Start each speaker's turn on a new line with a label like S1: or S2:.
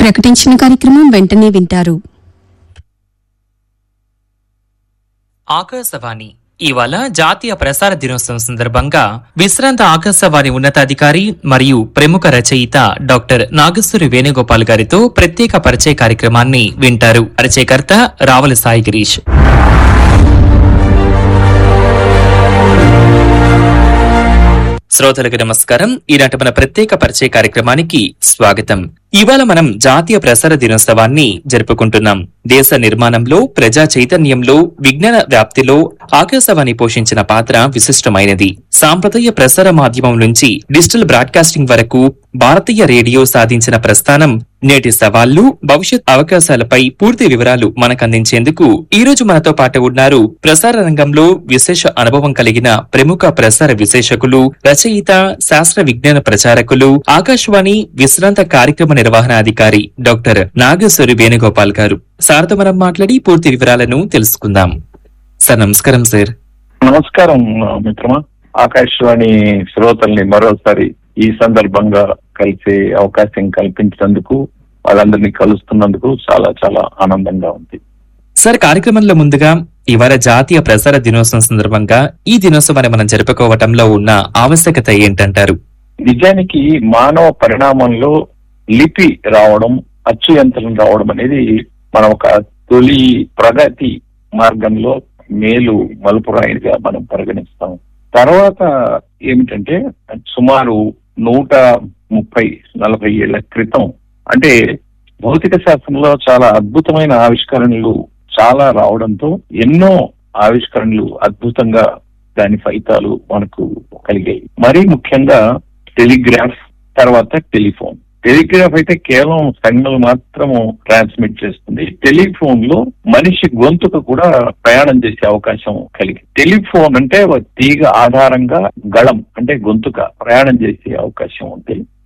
S1: ప్రకటించిన కార్యక్రమం వెంటనే వింటారు
S2: ఆకాశవాణి ఇవాళ జాతీయ ప్రసార దినోత్సవం సందర్భంగా విశ్రాంత ఆకాశవాణి ఉన్నతాధికారి మరియు ప్రముఖ రచయిత డాక్టర్ నాగేశ్వరి వేణుగోపాల్ గారితో ప్రత్యేక పరిచయ కార్యక్రమాన్ని వింటారు పరిచయకర్త రావుల సాయి గిరీష్ శ్రోతలకు నమస్కారం ఈనాటి మన ప్రత్యేక పరిచయ కార్యక్రమానికి స్వాగతం ఇవాళ మనం జాతీయ ప్రసార దినోత్సవాన్ని జరుపుకుంటున్నాం దేశ నిర్మాణంలో ప్రజా చైతన్యంలో విజ్ఞాన వ్యాప్తిలో ఆకాశవాణి పోషించిన పాత్ర విశిష్టమైనది సాంప్రదాయ ప్రసార మాధ్యమం నుంచి డిజిటల్ బ్రాడ్కాస్టింగ్ వరకు భారతీయ రేడియో సాధించిన ప్రస్థానం నేటి సవాళ్లు భవిష్యత్ అవకాశాలపై పూర్తి వివరాలు మనకు అందించేందుకు ఈ రోజు మనతో పాటు ఉన్నారు ప్రసార రంగంలో విశేష అనుభవం కలిగిన ప్రముఖ ప్రసార విశేషకులు రచయిత శాస్త్ర విజ్ఞాన ప్రచారకులు ఆకాశవాణి విశ్రాంత కార్యక్రమ నిర్వహణాధికారి డాక్టర్ నాగేశ్వరి వేణుగోపాల్ గారు సార్తో మనం మాట్లాడి పూర్తి వివరాలను తెలుసుకుందాం సార్ నమస్కారం సార్
S3: నమస్కారం మిత్రమా ఆకాశవాణి శ్రోతల్ని మరోసారి ఈ సందర్భంగా కలిసే అవకాశం కల్పించినందుకు వాళ్ళందరినీ కలుస్తున్నందుకు చాలా చాలా ఆనందంగా ఉంది
S2: సార్ కార్యక్రమంలో ముందుగా ఇవాళ జాతీయ ప్రసార దినోత్సవం సందర్భంగా ఈ దినోత్సవాన్ని మనం జరుపుకోవటంలో ఉన్న ఆవశ్యకత ఏంటంటారు
S3: నిజానికి మానవ పరిణామంలో లిపి రావడం అచ్చు యంత్రం రావడం అనేది మనం ఒక తొలి ప్రగతి మార్గంలో మేలు మలుపురాయిగా మనం పరిగణిస్తాం తర్వాత ఏమిటంటే సుమారు నూట ముప్పై నలభై ఏళ్ల క్రితం అంటే భౌతిక శాస్త్రంలో చాలా అద్భుతమైన ఆవిష్కరణలు చాలా రావడంతో ఎన్నో ఆవిష్కరణలు అద్భుతంగా దాని ఫలితాలు మనకు కలిగాయి మరీ ముఖ్యంగా టెలిగ్రాఫ్ తర్వాత టెలిఫోన్ టెలిగ్రాఫ్ అయితే కేవలం సంజ్ఞలు మాత్రము ట్రాన్స్మిట్ చేస్తుంది టెలిఫోన్ లో మనిషి గొంతుకు కూడా ప్రయాణం చేసే అవకాశం కలిగింది టెలిఫోన్ అంటే ఒక తీగ ఆధారంగా గళం అంటే గొంతుక ప్రయాణం చేసే అవకాశం ఉంది